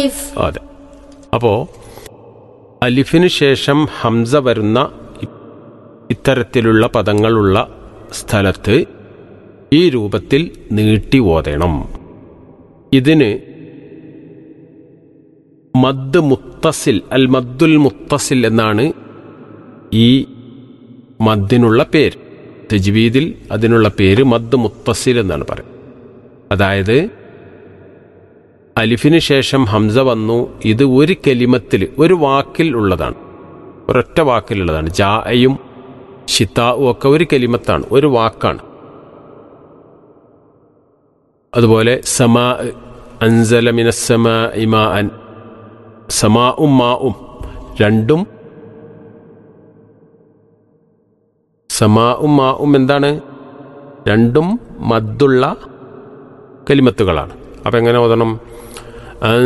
അലിഫ് അതെ അപ്പോൾ അലിഫിന് ശേഷം ഹംസ വരുന്ന ഇ- ഇത്തരത്തിലുള്ള പദങ്ങളുള്ള സ്ഥലത്ത് ഈ രൂപത്തിൽ നീട്ടി ഓതണം ഇതിന് മദ് മുത്തസിൽ അൽ മദ്ദുൽ മുത്തസിൽ എന്നാണ് ഈ മദ്ദിനുള്ള പേര് തജ്വീദിൽ അതിനുള്ള പേര് മദ് മുത്തസിൽ എന്നാണ് പറയുന്നത് അതായത് അലിഫിന് ശേഷം ഹംസ വന്നു ഇത് ഒരു കലിമത്തിൽ ഒരു വാക്കിൽ ഉള്ളതാണ് ഒരൊറ്റ വാക്കിലുള്ളതാണ് ജായും ഷിത്താവും ഒക്കെ ഒരു കലിമത്താണ് ഒരു വാക്കാണ് അതുപോലെ സമാ അൻസലമിന സമ ഇമാ അൻ സമാഉം മാഉം രണ്ടും സമാഉം മാഉം എന്താണ് രണ്ടും മദ്ദുള്ള കലിമത്തുകളാണ് അപ്പം എങ്ങനെ ഓതണം